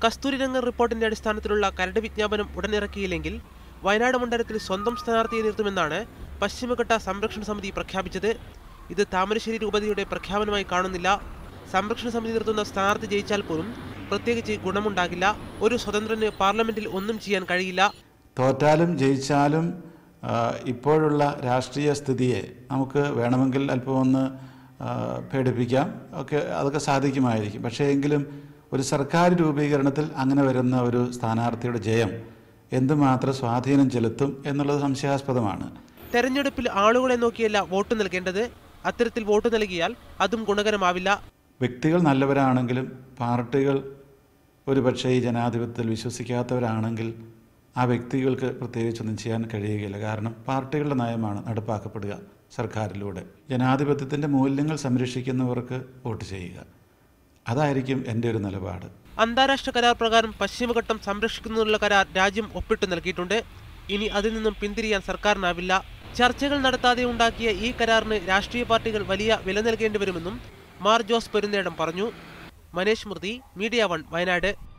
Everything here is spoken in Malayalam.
കസ്തൂരിരംഗൻ റിപ്പോർട്ടിന്റെ അടിസ്ഥാനത്തിലുള്ള കരട് വിജ്ഞാപനം ഉടൻ ഇറക്കിയില്ലെങ്കിൽ വയനാട് മണ്ഡലത്തിൽ സ്വന്തം സ്ഥാനാർത്ഥിയെ നിർത്തുമെന്നാണ് പശ്ചിമഘട്ട സംരക്ഷണ സമിതി പ്രഖ്യാപിച്ചത് ഇത് താമരശ്ശേരി രൂപതയുടെ പ്രഖ്യാപനമായി കാണുന്നില്ല സംരക്ഷണ സമിതി നിർത്തുന്ന സ്ഥാനാർത്ഥി ജയിച്ചാൽ പോലും പ്രത്യേകിച്ച് ഗുണമുണ്ടാകില്ല ഒരു സ്വതന്ത്രന് പാർലമെന്റിൽ ഒന്നും ചെയ്യാൻ കഴിയില്ല തോറ്റാലും ജയിച്ചാലും ആ, ഇപ്പോഴുള്ള രാഷ്ട്രീയ സ്ഥിതിയെ നമുക്ക് വേണമെങ്കിൽ അല്പം ഒന്ന് ആ, പേടിപ്പിക്കാം ഒക്കെ അതൊക്കെ സാധിക്കുമായിരിക്കും പക്ഷേ എങ്കിലും ഒരു സർക്കാർ രൂപീകരണത്തിൽ അങ്ങനെ വരുന്ന ഒരു സ്ഥാനാർത്ഥിയുടെ ജയം എന്തുമാത്രം സ്വാധീനം ചെലുത്തും എന്നുള്ളത് സംശയാസ്പദമാണ് തെരഞ്ഞെടുപ്പിൽ ആളുകളെ നോക്കിയല്ല വോട്ട് നൽകേണ്ടത് അത്തരത്തിൽ വോട്ട് നൽകിയാൽ അതും ഗുണകരമാവില്ല വ്യക്തികൾ നല്ലവരാണെങ്കിലും പാർട്ടികൾ ഒരുപക്ഷെ ഈ ജനാധിപത്യത്തിൽ വിശ്വസിക്കാത്തവരാണെങ്കിൽ ആ വ്യക്തികൾക്ക് പ്രത്യേകിച്ചൊന്നും ചെയ്യാൻ കഴിയുകയില്ല കാരണം പാർട്ടികളുടെ നയമാണ് നടപ്പാക്കപ്പെടുക സർക്കാരിലൂടെ ജനാധിപത്യത്തിൻ്റെ മൂല്യങ്ങൾ സംരക്ഷിക്കുന്നവർക്ക് വോട്ട് ചെയ്യുക അതായിരിക്കും എൻ്റെ ഒരു നിലപാട് അന്താരാഷ്ട്ര കരാർ പ്രകാരം പശ്ചിമഘട്ടം സംരക്ഷിക്കുന്നതിനുള്ള കരാർ രാജ്യം ഒപ്പിട്ട് നൽകിയിട്ടുണ്ട് ഇനി അതിൽ നിന്നും പിന്തിരിയാൻ സർക്കാരിനാവില്ല ചർച്ചകൾ നടത്താതെ ഉണ്ടാക്കിയ ഈ കരാറിന് രാഷ്ട്രീയ പാർട്ടികൾ വലിയ വില നൽകേണ്ടി വരുമെന്നും മാർ ജോസ് പെരുന്നേടം പറഞ്ഞു മനേഷ് മൃതി മീഡിയ വൺ വയനാട്